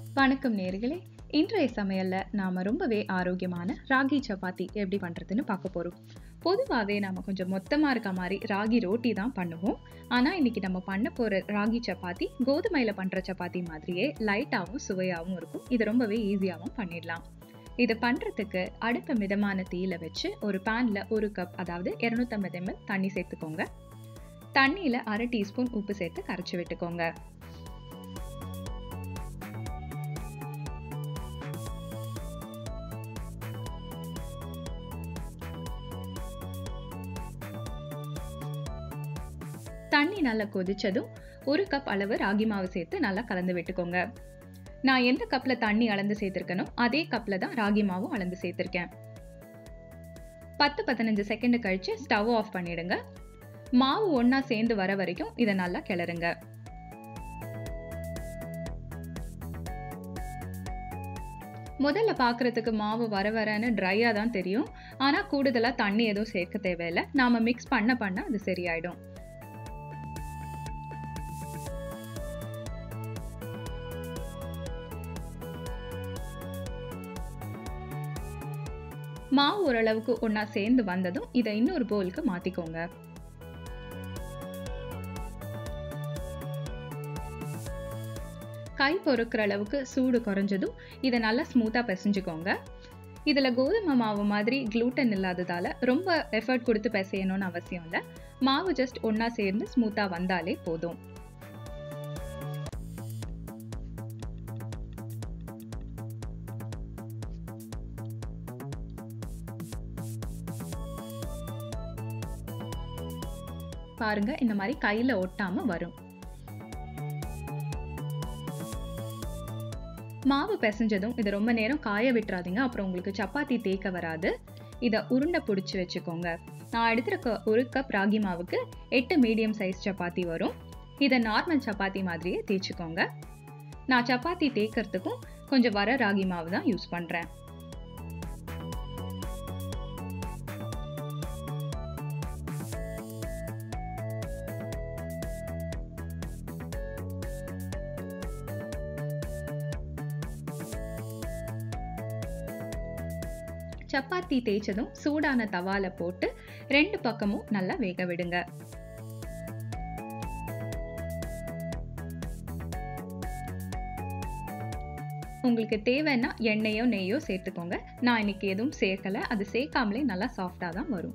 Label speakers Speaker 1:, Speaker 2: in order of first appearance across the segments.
Speaker 1: வணக்கம் நேர்களே இன்றைய சமையல்ல நாம ரொம்பவே ஆரோக்கியமான ராகி சப்பாத்தி எப்படி பண்றதுன்னு பார்க்க போறோம் பொதுவாகவே நாம கொஞ்சம் மொத்தமா இருக்க மாதிரி ராகி ரோட்டி தான் பண்ணுவோம் ஆனா இன்னைக்கு நம்ம பண்ண போற ராகி சப்பாத்தி கோதுமையில பண்ற சப்பாத்தி மாதிரியே லைட்டாவும் சுவையாவும் இருக்கும் இது ரொம்பவே ஈஸியாவும் பண்ணிடலாம் இது பண்றதுக்கு அடுப்பை மிதமான தீயில வச்சு ஒரு பேன்ல ஒரு கப் அதாவது 250 ml தண்ணி சேர்த்துக்கோங்க தண்ணியில அரை டீஸ்பூன் உப்பு சேர்த்து கரைச்சி விட்டுக்கோங்க தண்ணி நல்லா கொதிச்சதும் ஒரு கப் அளவு ராகி மாவு சேர்த்து நல்லா கலந்து விட்டுக்கோங்க நான் எந்த கப்ல தண்ணி அளந்து சேர்த்திருக்கனோ அதே கப்ல தான் ராகி மாவும் அளந்து சேர்த்திருக்கேன் பத்து பதினஞ்சு செகண்ட் கழிச்சு ஸ்டவ் ஆஃப் பண்ணிடுங்க மாவு ஒண்ணா சேர்ந்து வர வரைக்கும் இதை நல்லா கிளறுங்க முதல்ல பார்க்கறதுக்கு மாவு வர வரன்னு ட்ரையாக தான் தெரியும் ஆனால் கூடுதலாக தண்ணி எதுவும் சேர்க்க தேவையில்லை நாம் மிக்ஸ் பண்ண பண்ண அது சரியாயிடும் மாவு ஓரளவுக்கு ஒன்றா சேர்ந்து வந்ததும் இதை இன்னொரு போலுக்கு மாற்றிக்கோங்க கை பொறுக்கிற அளவுக்கு சூடு குறைஞ்சதும் இதை நல்லா ஸ்மூத்தாக பிசைஞ்சுக்கோங்க இதில் கோதுமை மாவு மாதிரி க்ளூட்டன் இல்லாததால் ரொம்ப எஃபர்ட் கொடுத்து பிசையணும்னு அவசியம் இல்லை மாவு ஜஸ்ட் ஒன்றா சேர்ந்து ஸ்மூத்தாக வந்தாலே போதும் பாருங்க இந்த மாதிரி கையில் ஒட்டாம வரும் மாவு பிசைஞ்சதும் இதை ரொம்ப நேரம் காய விட்டுறாதீங்க அப்புறம் உங்களுக்கு சப்பாத்தி தேய்க்க வராது இதை உருண்டை பிடிச்சி வச்சுக்கோங்க நான் எடுத்துருக்க ஒரு கப் ராகி மாவுக்கு எட்டு மீடியம் சைஸ் சப்பாத்தி வரும் இதை நார்மல் சப்பாத்தி மாதிரியே தேய்ச்சிக்கோங்க நான் சப்பாத்தி தேய்க்கிறதுக்கும் கொஞ்சம் வர ராகி மாவு தான் யூஸ் பண்ணுறேன் சப்பாத்தி தேய்ச்சதும் சூடான தவால போட்டு ரெண்டு பக்கமும் நல்லா வேக விடுங்க உங்களுக்கு தேவைன்னா எண்ணெயோ நெய்யோ சேர்த்துக்கோங்க நான் இன்னைக்கு எதுவும் சேர்க்கல அது சேர்க்காமலே நல்லா சாஃப்டாக தான் வரும்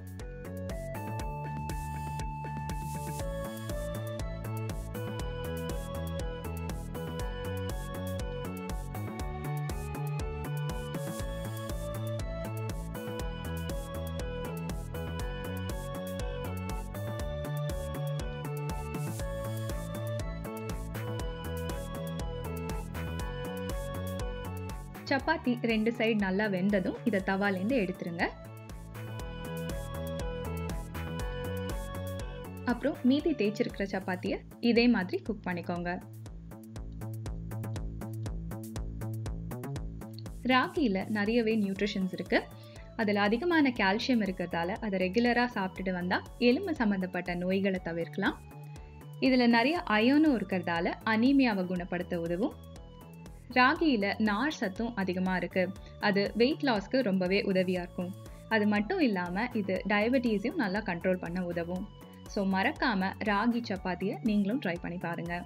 Speaker 1: சப்பாத்தி ரெண்டு சைடு நல்லா வெந்ததும் இதை தவாலேருந்து எடுத்துருங்க அப்புறம் மீதி தேய்ச்சிருக்கிற சப்பாத்தியை இதே மாதிரி குக் பண்ணிக்கோங்க ராகியில் நிறையவே நியூட்ரிஷன்ஸ் இருக்கு அதில் அதிகமான கால்சியம் இருக்கிறதால அதை ரெகுலராக சாப்பிட்டுட்டு வந்தால் எலும்பு சம்மந்தப்பட்ட நோய்களை தவிர்க்கலாம் இதில் நிறைய அயோனும் இருக்கிறதால அனீமியாவை குணப்படுத்த உதவும் ராகியில் நார் சத்தும் அதிகமாக இருக்குது அது வெயிட் லாஸ்க்கு ரொம்பவே உதவியாக இருக்கும் அது மட்டும் இல்லாமல் இது டயபெட்டீஸையும் நல்லா கண்ட்ரோல் பண்ண உதவும் ஸோ மறக்காமல் ராகி சப்பாத்தியை நீங்களும் ட்ரை பண்ணி பாருங்கள்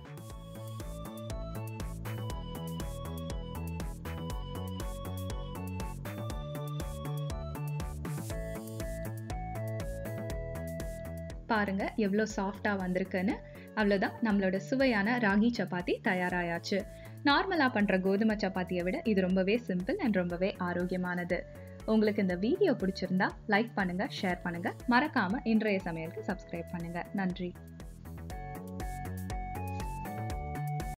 Speaker 1: பாருங்க எவ்வளோ சாஃப்டாக வந்திருக்குன்னு அவ்வளோதான் நம்மளோட சுவையான ராகி சப்பாத்தி தயாராயாச்சு நார்மலாக பண்ணுற கோதுமை சப்பாத்தியை விட இது ரொம்பவே சிம்பிள் அண்ட் ரொம்பவே ஆரோக்கியமானது உங்களுக்கு இந்த வீடியோ பிடிச்சிருந்தா லைக் பண்ணுங்கள் ஷேர் பண்ணுங்கள் மறக்காமல் இன்றைய சமையலுக்கு சப்ஸ்கிரைப் பண்ணுங்கள் நன்றி